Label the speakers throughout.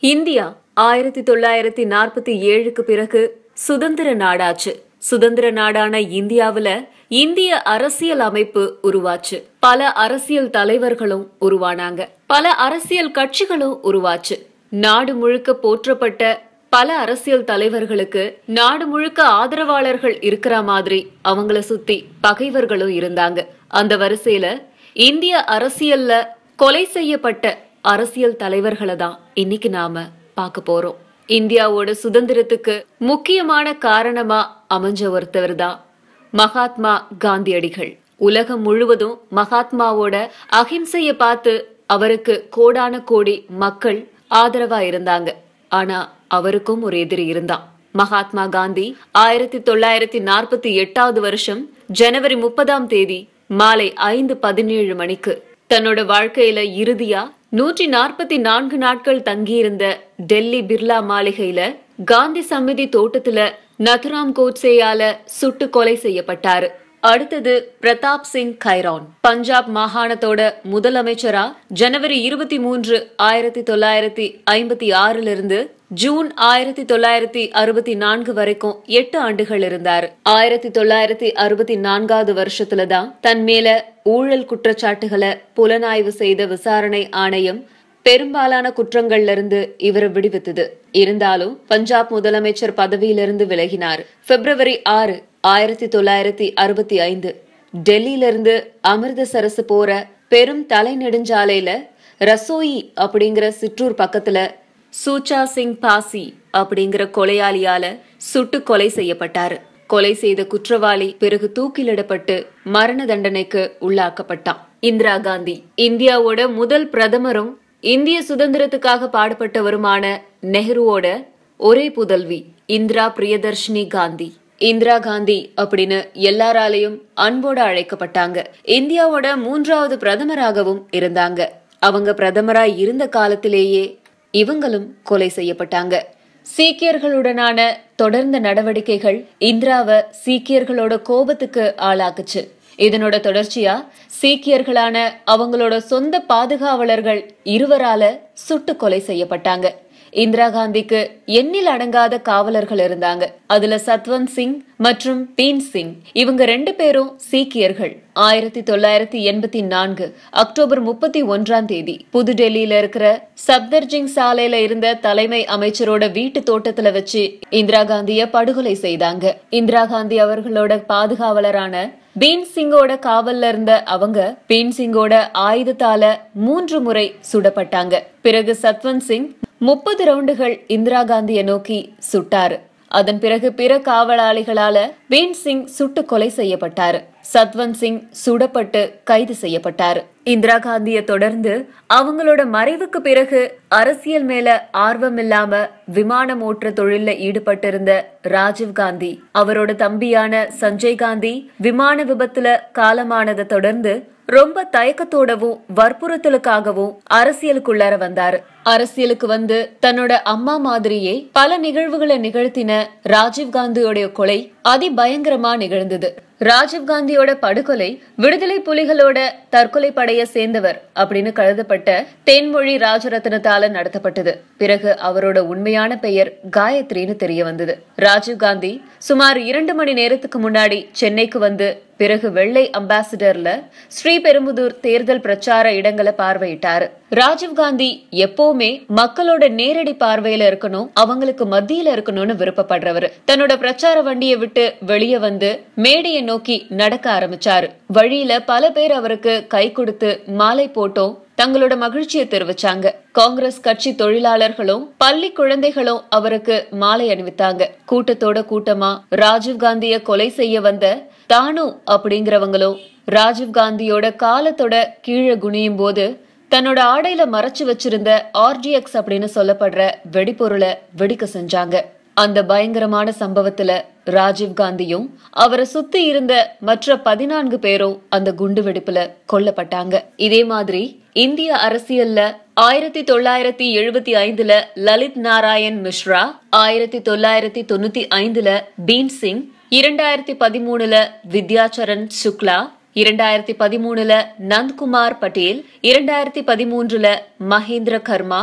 Speaker 1: India ஆயிரத்தி தொள்ளாயிரத்தி நாற்பத்தி ஏழுக்கு பிறகு சுதந்திர நாடாச்சு சுதந்திர நாடான இந்தியாவுல இந்திய அரசியல் அமைப்பு உருவாச்சு பல அரசியல் தலைவர்களும் உருவானாங்க பல அரசியல் கட்சிகளும் உருவாச்சு நாடு முழுக்க போற்றப்பட்ட பல அரசியல் தலைவர்களுக்கு நாடு முழுக்க ஆதரவாளர்கள் இருக்கிற மாதிரி அவங்கள சுத்தி பகைவர்களும் இருந்தாங்க அந்த வரிசையில இந்திய அரசியல்ல கொலை செய்யப்பட்ட அரசியல் தலைவர்களை தான் இன்னைக்கு நாம பார்க்க போறோம் இந்தியாவோட சுதந்திரத்துக்கு முக்கியமான காரணமா அமைஞ்ச ஒருத்தவர் தான் மகாத்மா காந்தியடிகள் உலகம் முழுவதும் மகாத்மாவோட அகிம்சைய பார்த்து அவருக்கு கோடான கோடி மக்கள் ஆதரவா இருந்தாங்க ஆனா அவருக்கும் ஒரு எதிரி இருந்தான் மகாத்மா காந்தி ஆயிரத்தி தொள்ளாயிரத்தி நாற்பத்தி எட்டாவது வருஷம் ஜனவரி முப்பதாம் தேதி மாலை ஐந்து பதினேழு மணிக்கு தன்னோட வாழ்க்கையில இறுதியா நூற்றி நாற்பத்தி நான்கு நாட்கள் தங்கியிருந்த டெல்லி பிர்லா மாளிகையில காந்தி சமிதி தோட்டத்துல நதுராம் கோட்சேயால சுட்டு கொலை செய்யப்பட்டாரு அடுத்தது பிரதாப் சிங் கைரான் பஞ்சாப் மாகாணத்தோட முதலமைச்சரா ஜனவரி இருபத்தி மூன்று ஆயிரத்தி தொள்ளாயிரத்தி ஐம்பத்தி ஆறுல இருந்து ஜூன் ஆயிரத்தி தொள்ளாயிரத்தி அறுபத்தி நான்கு வரைக்கும் எட்டு ஆண்டுகள் இருந்தார் ஆயிரத்தி தொள்ளாயிரத்தி அறுபத்தி நான்காவது வருஷத்துல தான் தன் மேல ஊழல் குற்றச்சாட்டுகளை புலனாய்வு செய்த விசாரணை ஆணையம் பெரும்பாலான குற்றங்கள்ல இருந்து இவரை விடுவித்தது இருந்தாலும் பஞ்சாப் முதலமைச்சர் பதவியிலிருந்து விலகினார் பிப்ரவரி ஆறு ஆயிரத்தி தொள்ளாயிரத்தி அறுபத்தி ஐந்து டெல்லியில இருந்து அமிர்தசரஸ் போற பெரும் தலைநெடுஞ்சாலையில ரசோயி அப்படிங்கிற சிற்றூர் பக்கத்துல சூச்சா சிங் பாசி அப்படிங்கிற கொலையாளியால சுட்டு கொலை செய்யப்பட்டாரு கொலை செய்த குற்றவாளி பிறகு தூக்கிலிடப்பட்டு மரண தண்டனைக்கு உள்ளாக்கப்பட்டான் இந்திரா காந்தி இந்தியாவோட முதல் பிரதமரும் இந்திய சுதந்திரத்துக்காக பாடுபட்டவருமான நெஹ்ருவோட ஒரே புதல்வி இந்திரா பிரியதர்ஷினி காந்தி இந்திரா காந்தி அப்படின்னு எல்லாராலையும் அன்போட அழைக்கப்பட்டாங்க இந்தியாவோட மூன்றாவது பிரதமராகவும் இருந்தாங்க அவங்க பிரதமரா இருந்த காலத்திலேயே இவங்களும் கொலை செய்யப்பட்டாங்க சீக்கியர்களுடனான தொடர்ந்த நடவடிக்கைகள் இந்திராவை சீக்கியர்களோட கோபத்துக்கு ஆளாக்குச்சு இதனோட தொடர்ச்சியா சீக்கியர்களான அவங்களோட சொந்த பாதுகாவலர்கள் இருவரால சுட்டு கொலை செய்யப்பட்டாங்க இந்திரா காந்திக்கு எண்ணில் அடங்காத காவலர்கள் இருந்தாங்க அதுல சத்வந்த் சிங் மற்றும் பீன் சிங் இவங்க ரெண்டு பேரும் சீக்கியர்கள் ஆயிரத்தி தொள்ளாயிரத்தி எண்பத்தி நான்கு அக்டோபர் முப்பத்தி ஒன்றாம் தேதி புதுடெல்லியில இருக்கிற சப்தர்ஜிங் சாலையில இருந்த தலைமை அமைச்சரோட வீட்டு தோட்டத்துல வச்சு இந்திரா காந்திய படுகொலை செய்தாங்க இந்திரா காந்தி அவர்களோட பாதுகாவலரான பீன் சிங்கோட காவல்ல இருந்த அவங்க பீன் சிங்கோட ஆயுதத்தால மூன்று முறை சுடப்பட்டாங்க பிறகு சத்வந்த் சிங் முப்பது ரவுண்டுகள் இந்திரா காந்தியை நோக்கி சுட்டாரு அதன் பிறகு பிற காவலாளிகளால பீன் சிங் சுட்டு கொலை செய்யப்பட்டாரு சத்வந்த் சிங் சுடப்பட்டு கைது செய்யப்பட்டாரு இந்திரா காந்திய தொடர்ந்து அவங்களோட மறைவுக்கு பிறகு அரசியல் மேல ஆர்வம் இல்லாம விமானம் ஓட்டுற தொழில்ல ஈடுபட்டிருந்த ராஜீவ் காந்தி அவரோட தம்பியான சஞ்சய் காந்தி விமான விபத்துல காலமானதை தொடர்ந்து ரொம்ப தயக்கத்தோடவும் வற்புறுத்தலுக்காகவும் அரசியலுக்குள்ளார வந்தாரு அரசியலுக்கு வந்து தன்னோட அம்மா மாதிரியே பல நிகழ்வுகளை நிகழ்த்தின ராஜீவ் காந்தியோட கொலை அதிபயங்கரமா நிகழ்ந்தது ராஜீவ் காந்தியோட படுகொலை விடுதலை புலிகளோட தற்கொலை படைய சேர்ந்தவர் அப்படின்னு கருதப்பட்ட தேன்மொழி ராஜரத்னத்தால நடத்தப்பட்டது பிறகு அவரோட உண்மையான பெயர் காயத்ரின்னு தெரிய வந்தது ராஜீவ் காந்தி சுமார் இரண்டு மணி நேரத்துக்கு முன்னாடி சென்னைக்கு வந்து பிறகு வெள்ளை அம்பாசிடர்ல ஸ்ரீபெரும்புதூர் தேர்தல் பிரச்சார இடங்களை பார்வையிட்டாரு ராஜீவ் காந்தி எப்பவுமே மக்களோட நேரடி பார்வையில இருக்கணும் அவங்களுக்கு மத்தியில இருக்கணும்னு விருப்பப்படுறவர் தன்னோட பிரச்சார வண்டியை விட்டு வெளியே வந்து மேடையை நோக்கி நடக்க ஆரம்பிச்சாரு வழியில பல பேர் அவருக்கு கை கொடுத்து மாலை போட்டோம் தங்களோட மகிழ்ச்சியை தெரிவிச்சாங்க காங்கிரஸ் கட்சி தொழிலாளர்களும் பள்ளி குழந்தைகளும் அவருக்கு மாலை அணிவித்தாங்க கூட்டத்தோட கூட்டமா ராஜீவ் காந்திய கொலை செய்ய வந்த தானு அப்படிங்கிறவங்களும் ராஜீவ் காந்தியோட காலத்தோட கீழே குனியும் போது தன்னோட ஆடையில மறைச்சு வச்சிருந்த ஆர்டிஎக்ஸ் அப்படின்னு சொல்லப்படுற வெடிபொருளை வெடிக்க செஞ்சாங்க அந்த பயங்கரமான சம்பவத்துல ராஜீவ் காந்தியும் அவரை சுத்தி இருந்த மற்ற பதினான்கு பேரும் அந்த குண்டு வெடிப்புல கொல்லப்பட்டாங்க இதே மாதிரி இந்திய அரசியல்ல ஆயிரத்தி தொள்ளாயிரத்தி எழுபத்தி ஐந்துல லலித் நாராயண் மிஸ்ரா ஆயிரத்தி தொள்ளாயிரத்தி தொண்ணூத்தி ஐந்துல பீன் சிங் இரண்டாயிரத்தி பதிமூணுல வித்யாச்சரண் சுக்லா இரண்டாயிரத்தி பதிமூணுல நந்த்குமார் பட்டேல் இரண்டாயிரத்தி பதிமூன்றுல மகேந்திர கர்மா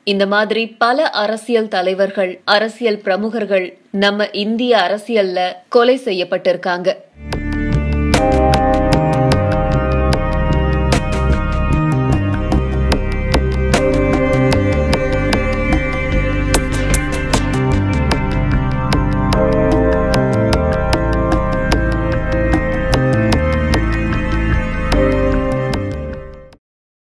Speaker 1: இந்த மாதிரி பல அரசியல் தலைவர்கள் அரசியல் பிரமுகர்கள் நம்ம இந்திய அரசியல்ல கொலை செய்யப்பட்டிருக்காங்க